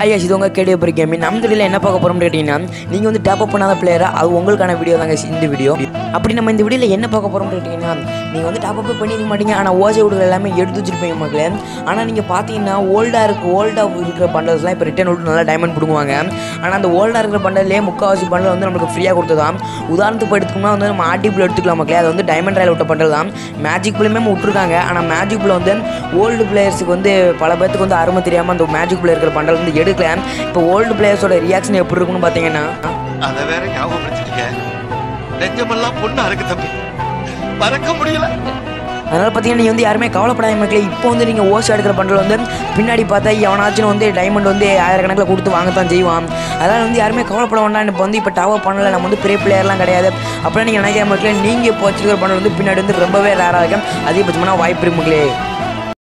ஐயா இது உங்கள் கேடியோ பிரி கேமிங் நம்ம வீடியோவில் என்ன பார்க்க போகிறோம்னு கேட்டிங்கன்னா நீங்கள் வந்து டேப் அப் பண்ணாத பிளேயராக அது உங்களுக்கான வீடியோ தாங்க இந்த வீடியோ அப்படி நம்ம இந்த வீடியோவில் என்ன பார்க்க போகிறோம்னு கேட்டிங்கன்னா நீங்கள் வந்து டேப் அப் பண்ணிருக்க மாட்டீங்க ஆனால் ஓஜை வீடுகள் எல்லாமே எடுத்து வச்சிருப்பீங்க மக்களே ஆனால் நீங்கள் பார்த்தீங்கன்னா ஓல்டாக இருக்கு ஓல்டாக இருக்கிற பண்டல்ஸ்லாம் இப்போ ரிட்டர்ன் விட்டு நல்லா டைமண்ட் பிடுங்குவாங்க ஆனால் அந்த ஓல்டாக இருக்கிற பண்டல்லே முக்கால்வாசி பண்டல் வந்து நம்மளுக்கு ஃப்ரீயாக கொடுத்ததாம் உதாரணத்துக்கு எடுத்துக்கோம்னா வந்து நம்ம ஆர்டிபிள் எடுத்துக்கலாம் மக்களே அது வந்து டைமண்ட் ராயல் விட்ட பண்டல் தான் மேஜிக் பிள்ளையுமே விட்டுருக்காங்க ஆனால் மேஜிக் பிள்ளை வந்து ஓல்டு பிளேயர்ஸுக்கு வந்து பல பேர்த்துக்கு வந்து அருமை தெரியாமல் அந்த மேஜிக் பிளேயர் இருக்கிற பண்டல் வந்து எடுக்கல இப்போ ஓல்டு பிளேயர்ஸோட ரியாக்ஷன் எப்படி இருக்குன்னு பார்த்தீங்கன்னா அத வேற ஞாபகப்படுத்திட்டீங்க நெஞ்சமெல்லாம் பொண்ணா இருக்கு தம்பி மறக்க முடியல அதனால் பார்த்தீங்கன்னா நீங்கள் வந்து யாருமே கவலைப்படாத மக்களே இப்போ வந்து நீங்கள் ஓசி எடுக்கிற பண்டல் வந்து பின்னாடி பார்த்தா எவனாச்சும் வந்து டைமண்ட் வந்து ஆயிரக்கணக்கில் கொடுத்து வாங்கத்தான் செய்வான் அதனால் வந்து யாருமே கவலைப்பட வேண்டாம் இப்போ வந்து இப்போ டவர் பண்ணல நம்ம வந்து பெரிய பிளேயர்லாம் கிடையாது அப்படின்னா நீங்கள் நினைக்கிற மக்களே நீங்கள் இப்போ வச்சிருக்கிற பண்டல் வந்து பின்னாடி வந்து ரொம்பவே ரேராக இருக்கும் அதிகபட்சமான வாய்ப்பு இருக்கு மக்களே